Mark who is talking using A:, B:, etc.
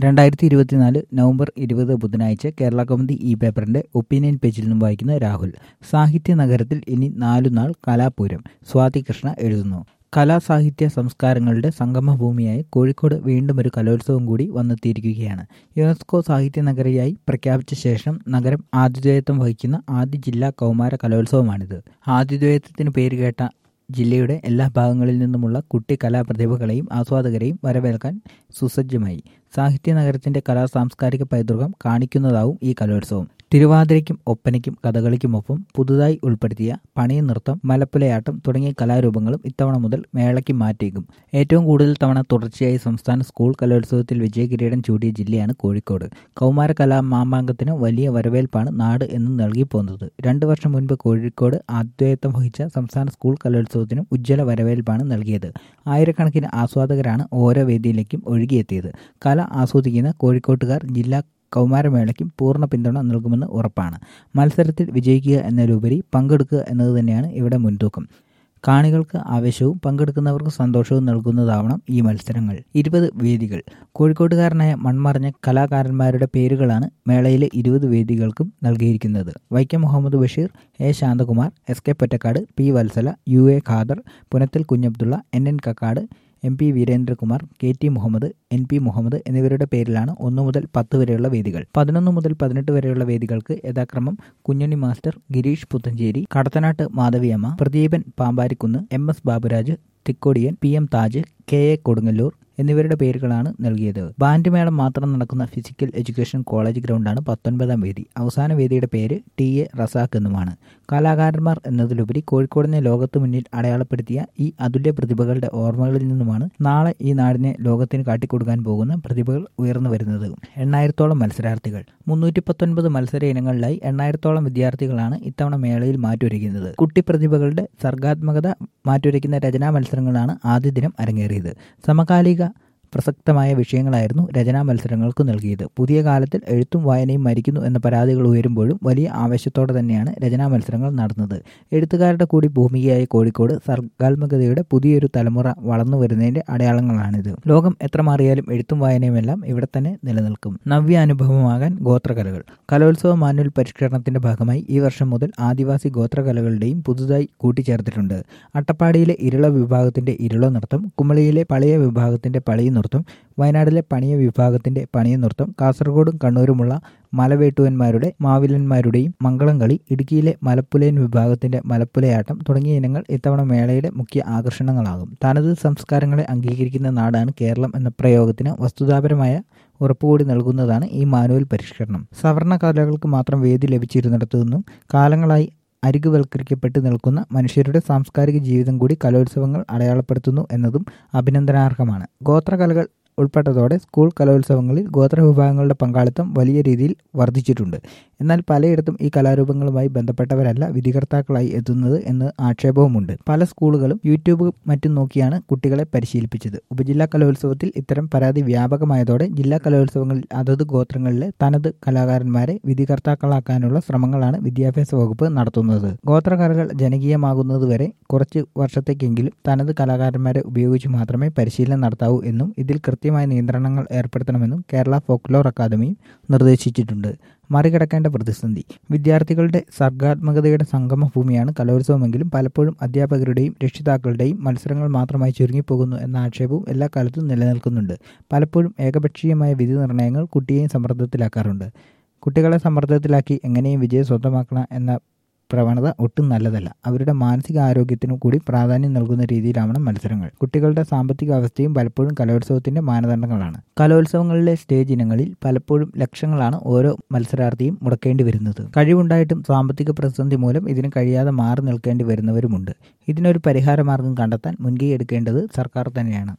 A: രണ്ടായിരത്തി ഇരുപത്തിനാല് നവംബർ ഇരുപത് ബുധനാഴ്ച കേരള കൗമുദി ഈ പേപ്പറിന്റെ ഒപ്പീനിയൻ പേജിൽ നിന്നും വായിക്കുന്ന രാഹുൽ സാഹിത്യ നഗരത്തിൽ ഇനി നാലുനാൾ കലാപൂരം സ്വാതി കൃഷ്ണ എഴുതുന്നു കലാ സാഹിത്യ സംസ്കാരങ്ങളുടെ സംഗമഭൂമിയായ കോഴിക്കോട് വീണ്ടും ഒരു കലോത്സവം കൂടി വന്നെത്തിയിരിക്കുകയാണ് യുനെസ്കോ സാഹിത്യ നഗരിയായി പ്രഖ്യാപിച്ച ശേഷം നഗരം ആതിഥേയത്വം വഹിക്കുന്ന ആദ്യ ജില്ലാ കൗമാര കലോത്സവമാണിത് ആതിഥേയത്വത്തിന് പേരുകേട്ട ജില്ലയുടെ എല്ലാ ഭാഗങ്ങളിൽ നിന്നുമുള്ള കുട്ടി കലാപ്രതിഭകളെയും ആസ്വാദകരെയും വരവേൽക്കാൻ സുസജ്ജമായി സാഹിത്യ നഗരത്തിന്റെ കലാ സാംസ്കാരിക പൈതൃകം കാണിക്കുന്നതാവും ഈ കലോത്സവം തിരുവാതിരയ്ക്കും ഒപ്പനയ്ക്കും കഥകളിക്കുമൊപ്പം പുതുതായി ഉൾപ്പെടുത്തിയ പണി നൃത്തം മലപ്പുലയാട്ടം തുടങ്ങിയ കലാരൂപങ്ങളും ഇത്തവണ മുതൽ മേളയ്ക്ക് മാറ്റിയേക്കും ഏറ്റവും കൂടുതൽ തവണ തുടർച്ചയായി സംസ്ഥാന സ്കൂൾ കലോത്സവത്തിൽ വിജയകിരീടം ചൂടിയ ജില്ലയാണ് കോഴിക്കോട് കൗമാര കലാ മാമാങ്കത്തിന് വലിയ വരവേൽപ്പാണ് നാട് എന്നും നൽകി പോന്നത് രണ്ടു വർഷം മുൻപ് കോഴിക്കോട് ആദ്വയത്വം വഹിച്ച സംസ്ഥാന സ്കൂൾ കലോത്സവത്തിനും ഉജ്ജ്വല വരവേൽപ്പാണ് നൽകിയത് ആയിരക്കണക്കിന് ആസ്വാദകരാണ് ഓരോ വേദിയിലേക്കും ഒഴുകിയെത്തിയത് കല ആസ്വദിക്കുന്ന കോഴിക്കോട്ടുകാർ ജില്ലാ കൗമാരമേളയ്ക്കും പൂർണ്ണ പിന്തുണ നൽകുമെന്ന് ഉറപ്പാണ് മത്സരത്തിൽ വിജയിക്കുക എന്നതിലുപരി പങ്കെടുക്കുക എന്നത് തന്നെയാണ് ഇവിടെ മുൻതൂക്കം കാണികൾക്ക് ആവേശവും പങ്കെടുക്കുന്നവർക്ക് സന്തോഷവും നൽകുന്നതാവണം ഈ മത്സരങ്ങൾ ഇരുപത് വേദികൾ കോഴിക്കോട്ടുകാരനായ മൺമറഞ്ഞ കലാകാരന്മാരുടെ പേരുകളാണ് മേളയിലെ ഇരുപത് വേദികൾക്കും നൽകിയിരിക്കുന്നത് Vaikom Muhammad Basheer A Santhakumar S K Pottekkatt P Valsala U A Khader Punathil Kunhabdulla N N Kakkad M P Veerendrakumar K T Muhammad N P Muhammad എന്നിവരുടെ പേരിലാണ് ഒന്നു മുതൽ പത്ത് വരെയുള്ള വേദികൾ പതിനൊന്ന് മുതൽ പതിനെട്ട് വരെയുള്ള വേദികൾക്ക് യഥാക്രമം Kunjunni master Gireesh Puthenchery Kadathanattu Madhaviamma Pradeepan Pambirikunnu M S Baburaj Thikkodiyan P M Taj K A Kodungallur എന്നിവരുടെ പേരുകളാണ് നൽകിയത് ബാൻഡ് മേളം മാത്രം നടക്കുന്ന ഫിസിക്കൽ എഡ്യൂക്കേഷൻ കോളേജ് ഗ്രൗണ്ടാണ് പത്തൊൻപതാം വേദി അവസാന വേദിയുടെ പേര് ടി എ റസാഖ് എന്നുമാണ് കലാകാരന്മാർ എന്നതിലുപരി കോഴിക്കോടിനെ ലോകത്തു മുന്നിൽ അടയാളപ്പെടുത്തിയ ഈ അതുല്യ പ്രതിഭകളുടെ ഓർമ്മകളിൽ നിന്നുമാണ് നാളെ ഈ നാടിനെ ലോകത്തിന് കാട്ടിക്കൊടുക്കാൻ പോകുന്ന പ്രതിഭകൾ ഉയർന്നു വരുന്നത് എണ്ണായിരത്തോളം മത്സരാർത്ഥികൾ മുന്നൂറ്റി പത്തൊൻപത് മത്സര ഇനങ്ങളിലായി എണ്ണായിരത്തോളം വിദ്യാർത്ഥികളാണ് ഇത്തവണ മേളയിൽ മാറ്റുരയ്ക്കുന്നത് കുട്ടി പ്രതിഭകളുടെ സർഗാത്മകത മാറ്റുരയ്ക്കുന്ന രചനാ മത്സരങ്ങളാണ് ആദ്യ ദിനം അരങ്ങേറിയത് സമകാലിക പ്രസക്തമായ വിഷയങ്ങളായിരുന്നു രചനാ മത്സരങ്ങൾക്ക് നൽകിയത് പുതിയ കാലത്തിൽ എഴുത്തും വായനയും മരിക്കുന്നു എന്ന പരാതികൾ ഉയരുമ്പോഴും വലിയ ആവേശത്തോടെ തന്നെയാണ് രചനാ മത്സരങ്ങൾ നടന്നത് എഴുത്തുകാരുടെ കൂടി ഭൂമികയായ കോഴിക്കോട് സർഗാത്മകതയുടെ പുതിയൊരു തലമുറ വളർന്നു വരുന്നതിന്റെ അടയാളങ്ങളാണിത് ലോകം എത്ര മാറിയാലും എഴുത്തും വായനയുമെല്ലാം ഇവിടെ തന്നെ നിലനിൽക്കും നവ്യ അനുഭവമാകാൻ ഗോത്രകലകൾ കലോത്സവ മാനുവൽ പരിഷ്കരണത്തിന്റെ ഭാഗമായി ഈ വർഷം മുതൽ ആദിവാസി ഗോത്രകലകളുടെയും പുതുതായി കൂട്ടിച്ചേർത്തിട്ടുണ്ട് അട്ടപ്പാടിയിലെ ഇരള വിഭാഗത്തിന്റെ ഇരള നൃത്തം കുമളിയിലെ പളിയ വിഭാഗത്തിന്റെ പളിയ നൃത്തം വയനാട്ടിലെ പണിയ വിഭാഗത്തിന്റെ പണിയ നൃത്തം കാസർഗോഡും കണ്ണൂരുമുള്ള മലവേട്ടുവന്മാരുടെ മാവിലന്മാരുടെയും മംഗളം കളി ഇടുക്കിയിലെ മലപ്പുലയൻ വിഭാഗത്തിന്റെ മലപ്പുലയാട്ടം തുടങ്ങിയ ഇനങ്ങൾ ഇത്തവണ മേളയുടെ മുഖ്യ ആകർഷണങ്ങളാകും തനത് സംസ്കാരങ്ങളെ അംഗീകരിക്കുന്ന നാടാണ് കേരളം എന്ന പ്രയോഗത്തിന് വസ്തുതാപരമായ ഉറപ്പുകൂടി നൽകുന്നതാണ് ഈ മാനുവൽ പരിഷ്കരണം സവർണ കലകൾക്ക് മാത്രം വേദി ലഭിച്ചിരുന്നിടത്തു നിന്നും കാലങ്ങളായി അരികുവൽക്കരിക്കപ്പെട്ട് നിൽക്കുന്ന മനുഷ്യരുടെ സാംസ്കാരിക ജീവിതം കൂടി കലോത്സവങ്ങൾ അടയാളപ്പെടുത്തുന്നു എന്നതും അഭിനന്ദനാർഹമാണ് ഗോത്രകലകൾ ഉൾപ്പെട്ടതോടെ സ്കൂൾ കലോത്സവങ്ങളിൽ ഗോത്രവിഭാഗങ്ങളുടെ പങ്കാളിത്തം വലിയ രീതിയിൽ വർദ്ധിച്ചിട്ടുണ്ട് എന്നാൽ പലയിടത്തും ഈ കലാരൂപങ്ങളുമായി ബന്ധപ്പെട്ടവരല്ല വിധികർത്താക്കളായി എത്തുന്നത് എന്ന് ആക്ഷേപവുമുണ്ട് പല സ്കൂളുകളും യൂട്യൂബ് മറ്റും നോക്കിയാണ് കുട്ടികളെ പരിശീലിപ്പിച്ചത് ഉപജില്ലാ കലോത്സവത്തിൽ ഇത്തരം പരാതി വ്യാപകമായതോടെ ജില്ലാ കലോത്സവങ്ങളിൽ അതത് ഗോത്രങ്ങളിലെ തനത് കലാകാരന്മാരെ വിധികർത്താക്കളാക്കാനുള്ള ശ്രമങ്ങളാണ് വിദ്യാഭ്യാസ വകുപ്പ് നടത്തുന്നത് ഗോത്രകലകൾ ജനകീയമാകുന്നതുവരെ കുറച്ച് വർഷത്തേക്കെങ്കിലും തനത് കലാകാരന്മാരെ ഉപയോഗിച്ച് മാത്രമേ പരിശീലനം നടത്താവൂ എന്നും ഇതിൽ കൃത്യമായ നിയന്ത്രണങ്ങൾ ഏർപ്പെടുത്തണമെന്നും കേരള ഫോക്ലോർ അക്കാദമിയും നിർദ്ദേശിച്ചിട്ടുണ്ട് മറികടക്കേണ്ട പ്രതിസന്ധി വിദ്യാർത്ഥികളുടെ സർഗാത്മകതയുടെ സംഗമ ഭൂമിയാണ് കലോത്സവമെങ്കിലും പലപ്പോഴും അധ്യാപകരുടെയും രക്ഷിതാക്കളുടെയും മത്സരങ്ങൾ മാത്രമായി ചുരുങ്ങിപ്പോകുന്നു എന്ന ആക്ഷേപവും എല്ലാ കാലത്തും നിലനിൽക്കുന്നുണ്ട് പലപ്പോഴും ഏകപക്ഷീയമായ വിധി നിർണ്ണയങ്ങൾ കുട്ടിയെയും സമ്മർദ്ദത്തിലാക്കാറുണ്ട് കുട്ടികളെ സമ്മർദ്ദത്തിലാക്കി എങ്ങനെയും വിജയം സ്വന്തമാക്കണം എന്ന പ്രവണത ഒട്ടും നല്ലതല്ല അവരുടെ മാനസിക ആരോഗ്യത്തിനും കൂടി പ്രാധാന്യം നൽകുന്ന രീതിയിലാവണം മത്സരങ്ങൾ കുട്ടികളുടെ സാമ്പത്തിക അവസ്ഥയും പലപ്പോഴും കലോത്സവത്തിന്റെ മാനദണ്ഡങ്ങളാണ് കലോത്സവങ്ങളിലെ സ്റ്റേജ് ഇനങ്ങളിൽ പലപ്പോഴും ലക്ഷങ്ങളാണ് ഓരോ മത്സരാർത്ഥിയും മുടക്കേണ്ടി വരുന്നത് കഴിവുണ്ടായിട്ടും സാമ്പത്തിക പ്രതിസന്ധി മൂലം ഇതിന് കഴിയാതെ മാറി നിൽക്കേണ്ടി വരുന്നവരുമുണ്ട് ഇതിനൊരു പരിഹാരമാർഗം കണ്ടെത്താൻ മുൻകൈ എടുക്കേണ്ടത് സർക്കാർ തന്നെയാണ്